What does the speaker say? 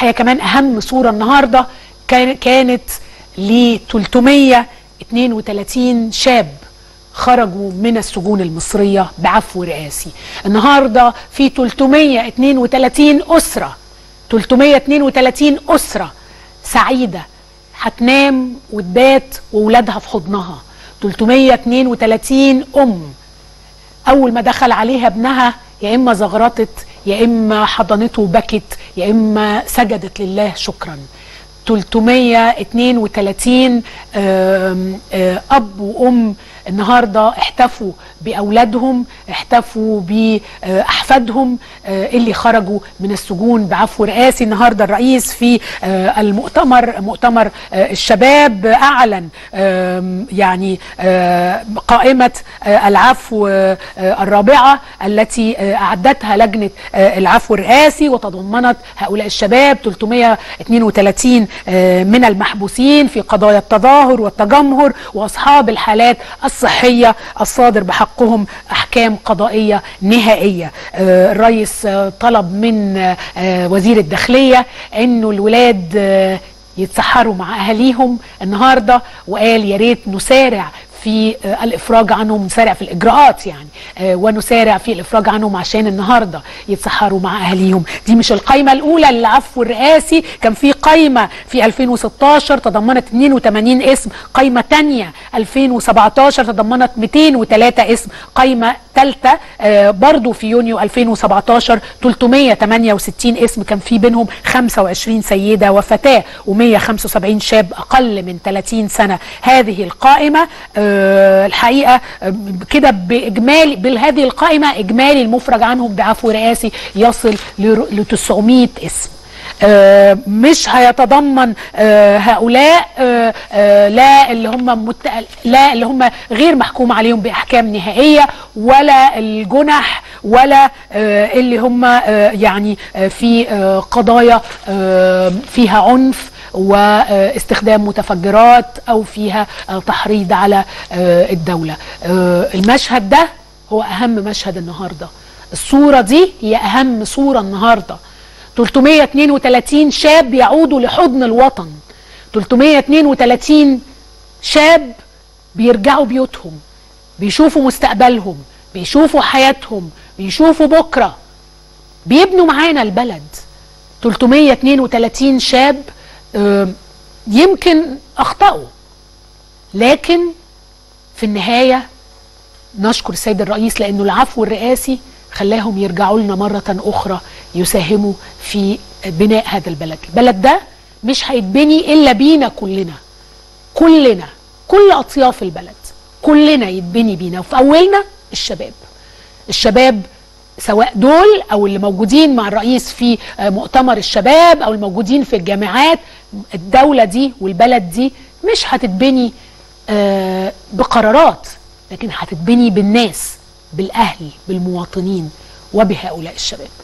الحقيقه كمان اهم صوره النهارده كان كانت ل 332 شاب خرجوا من السجون المصريه بعفو رئاسي النهارده في 332 اسره 332 اسره سعيده هتنام وتبات وولادها في حضنها 332 ام اول ما دخل عليها ابنها يا اما زغرطت يا اما حضنته وبكت يا اما سجدت لله شكرا 332 آم، آه، اب وام النهارده احتفوا باولادهم احتفوا باحفادهم آه، اللي خرجوا من السجون بعفو رئاسي النهارده الرئيس في آه، المؤتمر مؤتمر آه، الشباب اعلن آم، يعني آه، قائمه آه، العفو آه، الرابعه التي آه، اعدتها لجنه آه، العفو الرئاسي وتضمنت هؤلاء الشباب 332 آه، من المحبوسين في قضايا التظاهر والتجمهر واصحاب الحالات الصحيه الصادر بحقهم احكام قضائيه نهائيه آه، الرئيس آه، طلب من آه، آه، وزير الداخليه انه الولاد آه، يتسحروا مع اهاليهم النهارده وقال يا ريت نسارع في آه، الافراج عنهم نسارع في الاجراءات يعني آه، ونسارع في الافراج عنهم عشان النهارده يتسحروا مع اهاليهم دي مش القائمه الاولى للعفو الرئاسي كان في قائمه في 2016 تضمنت 82 اسم قائمه تانية 2017 تضمنت 203 اسم قائمه ثالثه آه، برضو في يونيو 2017 368 اسم كان في بينهم 25 سيده وفتاه و175 شاب اقل من 30 سنه هذه القائمه آه، الحقيقه آه، كده باجمالي بهذه القائمه اجمالي المفرج عنهم بعفو رئاسي يصل ل 900 اسم آه، مش هيتضمن آه، هؤلاء آه، آه، لا اللي هم مت... لا اللي هم غير محكوم عليهم باحكام نهائيه ولا الجنح ولا آه، اللي هم آه، يعني آه، في آه، قضايا آه، فيها عنف واستخدام متفجرات او فيها آه، تحريض على آه، الدوله آه، المشهد ده هو اهم مشهد النهارده الصوره دي هي اهم صوره النهارده 332 شاب يعودوا لحضن الوطن 332 شاب بيرجعوا بيوتهم بيشوفوا مستقبلهم بيشوفوا حياتهم بيشوفوا بكره بيبنوا معانا البلد 332 شاب آم، يمكن اخطأوا لكن في النهايه نشكر السيد الرئيس لانه العفو الرئاسي خلاهم يرجعوا لنا مرة أخرى يساهموا في بناء هذا البلد البلد ده مش هيتبني إلا بينا كلنا كلنا كل أطياف البلد كلنا يتبني بينا وفي أولنا الشباب الشباب سواء دول او اللي موجودين مع الرئيس في آه، مؤتمر الشباب او الموجودين في الجامعات الدولة دي والبلد دي مش هتتبني آه، بقرارات لكن هتتبني بالناس بالاهل بالمواطنين وبهؤلاء الشباب